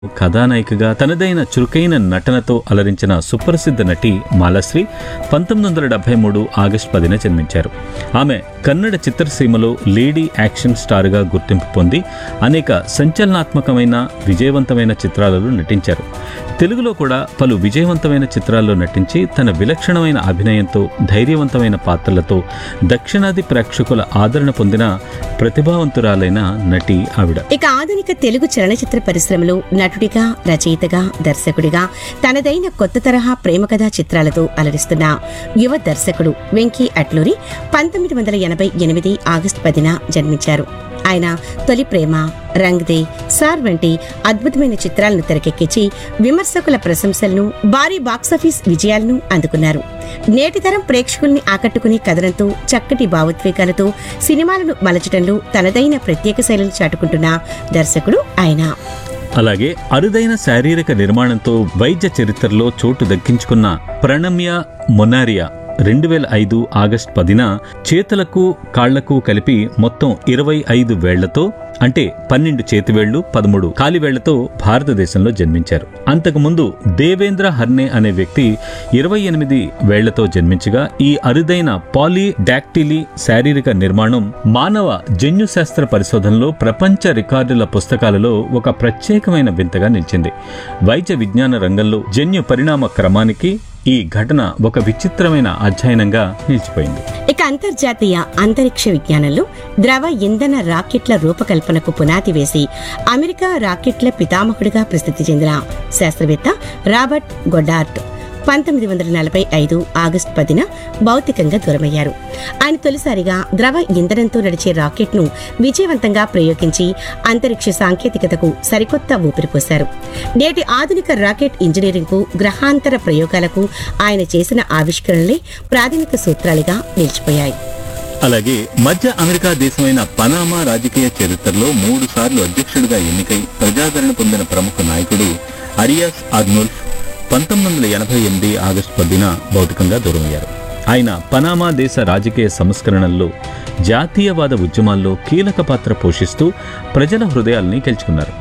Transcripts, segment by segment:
కథానాయికగా తనదైన చురుకైన నటనతో అలరించిన సుప్రసిద్ధ నటి మాలశ్రీ పంతొమ్మిది వందల డెబ్బై మూడు ఆగస్టు పదిన జన్మించారు ఆమె కన్నడ చిత్రసీమలో లేడీ యాక్షన్ స్టార్గా గుర్తింపు పొంది అనేక సంచలనాత్మకమైన విజయవంతమైన చిత్రాలలో నటించారు తెలుగులో కూడా పలు విజయవంతమైన చిత్రాల్లో నటించి తన విలక్షణమైన అభినయంతో ధైర్యవంతమైన పాత్రలతో దక్షిణాది ప్రేక్షకుల ఆదరణ పొందిన ప్రతిభావంతురాలైన నటి ఆవిడ ఇక ఆధునిక తెలుగు చలనచిత్ర పరిశ్రమలో నటుడిగా రచయితగా దర్శకుడిగా తనదైన కొత్త తరహా ప్రేమ కథా చిత్రాలతో అలరిస్తున్న యువ దర్శకుడు వెంకీ అట్లూరి పంతొమ్మిది వందల ఎనభై ఎనిమిది ఆగస్టు పదిన జన్మించారు ఆయన తొలి ప్రేమ రంగ్ దే సార్ వంటి అద్భుతమైన చిత్రాలను తెరకెక్కించి విమర్శకుల ప్రశంసలను భారీ బాక్సాఫీస్ విజయాలను అందుకున్నారు నేటితరం ప్రేక్షకుల్ని ఆకట్టుకునే కథనంతో చక్కటి భావోద్వేగాలతో సినిమాలను మలచడంలో తనదైన ప్రత్యేక శైలిని చాటుకుంటున్న దర్శకుడు ఆయన అలాగే అరుదైన శారీరక నిర్మాణంతో వైద్య చరిత్రలో చోటు దక్కించుకున్న ప్రణమ్య మొనారియా రెండు వేల ఐదు ఆగస్టు పదిన చేతులకు కాళ్లకు కలిపి మొత్తం ఇరవై ఐదు వేళ్లతో అంటే పన్నెండు చేతివేళ్లు పదమూడు కాలివేళ్లతో భారతదేశంలో జన్మించారు అంతకుముందు దేవేంద్ర హర్నే అనే వ్యక్తి ఇరవై ఎనిమిది వేళ్లతో జన్మించగా ఈ అరుదైన పాలీడాక్టిలీ శారీరక నిర్మాణం మానవ జన్యుశాస్త్ర పరిశోధనలో ప్రపంచ రికార్డుల పుస్తకాలలో ఒక ప్రత్యేకమైన వింతగా నిలిచింది వైద్య విజ్ఞాన రంగంలో జన్యు పరిణామ క్రమానికి ఈ ఘటన ఒక విచిత్రమైన అధ్యయనంగా నిలిచిపోయింది ఇక అంతర్జాతీయ అంతరిక్ష విజ్ఞానంలో ద్రవ ఇంధన రాకెట్ల రూపకల్పనకు పునాది వేసి అమెరికా రాకెట్ల పితామహుడిగా ప్రసిద్ధి చెందిన శాస్త్రవేత్త రాబర్ట్ గొడార్ట్ పంతొమ్మిది వందల నలభై ఐదు ఆగస్టు పదిన భౌతికంగా దూరమయ్యారు ఆయన తొలిసారిగా ద్రవ ఇంధనంతో నడిచే రాకెట్ను విజయవంతంగా ప్రయోగించి అంతరిక్ష సాంకేతికతకు సరికొత్త ఊపిరిపోశారు నేటి ఆధునిక రాకెట్ ఇంజనీరింగ్కు గ్రహాంతర ప్రయోగాలకు ఆయన చేసిన ఆవిష్కరణలే ప్రాథమిక సూత్రాలుగా నిలిచిపోయాయి అలాగే మధ్య అమెరికా దేశమైన పనామా రాజకీయ చరిత్రలో మూడు సార్లు అధ్యక్షుడిగా ఎన్నికై ప్రజాదరణ పొందిన ప్రముఖ నాయకుడు అరియాస్ ఆర్నోల్ఫ్ పంతొమ్మిది వందల ఎనభై ఎనిమిది ఆగస్టు పదిన భౌతికంగా దూరమయ్యారు ఆయన పనామా దేశ రాజకీయ సంస్కరణల్లో జాతీయవాద ఉద్యమాల్లో కీలక పాత్ర పోషిస్తూ ప్రజల హృదయాల్ని గెలుచుకున్నారు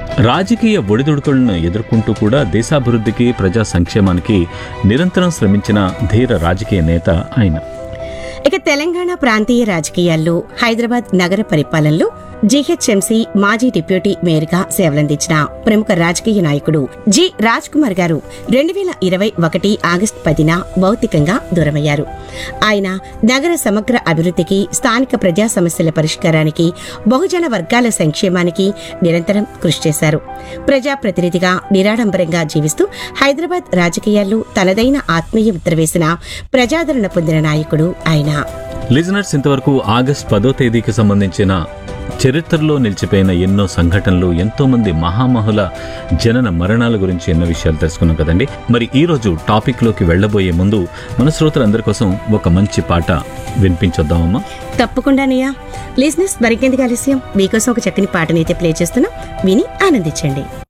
రాజకీయ ఒడిదుడుకులను ఎదుర్కొంటూ కూడా దేశాభివృద్ధికి ప్రజా సంక్షేమానికి నిరంతరం శ్రమించిన ధీర రాజకీయ నేత ఆయన ఇక తెలంగాణ ప్రాంతీయ రాజకీయాల్లో హైదరాబాద్ నగర పరిపాలనలో జీహెచ్ఎంసీ మాజీ డిప్యూటీ మేయర్గా సేవలందించిన ప్రముఖ రాజకీయ నాయకుడు జి రాజ్ కుమార్ గారు రెండు వేల ఇరవై ఒకటి ఆగస్టు పదిన భౌతికంగా దూరమయ్యారు ఆయన నగర సమగ్ర అభివృద్ధికి స్థానిక ప్రజా సమస్యల పరిష్కారానికి బహుజన వర్గాల సంక్షేమానికి నిరంతరం కృషి చేశారు ప్రజాప్రతినిధిగా నిరాడంబరంగా జీవిస్తూ హైదరాబాద్ రాజకీయాల్లో తనదైన ఆత్మీయ ముద్ర వేసిన ప్రజాదరణ పొందిన నాయకుడు ఆయన లిజనర్స్ ఇంతవరకు ఆగస్ట్ పదో తేదీకి సంబంధించిన చరిత్రలో నిలిచిపోయిన ఎన్నో సంఘటనలు ఎంతో మంది మహామహుల జనన మరణాల గురించి ఎన్నో విషయాలు తెలుసుకున్నాం కదండి మరి ఈ రోజు టాపిక్ లోకి వెళ్ళబోయే ముందు మన శ్రోతలందరి కోసం ఒక మంచి పాట వినిపించొద్దామమ్మా తప్పకుండానయ్యా లిజినెస్ మరికెందుకు ఆలస్యం మీకోసం ఒక చక్కని పాటనైతే ప్లే చేస్తున్నాం విని ఆనందించండి